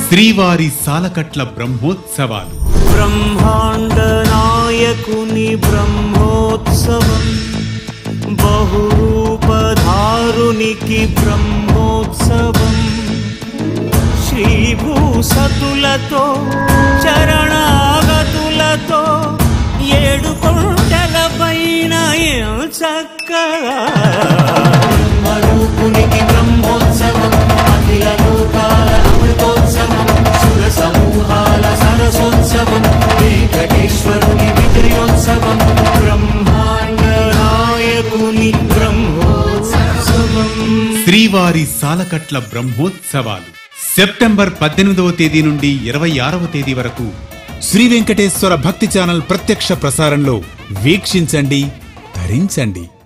శ్రీవారి సాలకట్ల బ్రహ్మోత్సవాలు బ్రహ్మాండ నాయకుని బ్రహ్మోత్సవం బహురూపధారునికి బ్రహ్మోత్సవం శ్రీభూసతులతో చరణాగతులతో ఏడు కొండల పైన చక్కగా బ్రహ్మరూపునికి బ్రహ్మోత్సవం అఖిల లోకాల అమృతోత్సవం సుర సమూహాల సరసోత్సవం వెంకటేశ్వరుని విజయోత్సవం బ్రహ్మాండ నాయకుని బ్రహ్మోత్సవం శ్రీవారి సాలకట్ల బ్రహ్మోత్సవాలు సెప్టెంబర్ పద్దెనిమిదవ తేదీ నుండి ఇరవై ఆరవ తేదీ వరకు శ్రీ వెంకటేశ్వర భక్తి ఛానల్ ప్రత్యక్ష ప్రసారంలో వీక్షించండి ధరించండి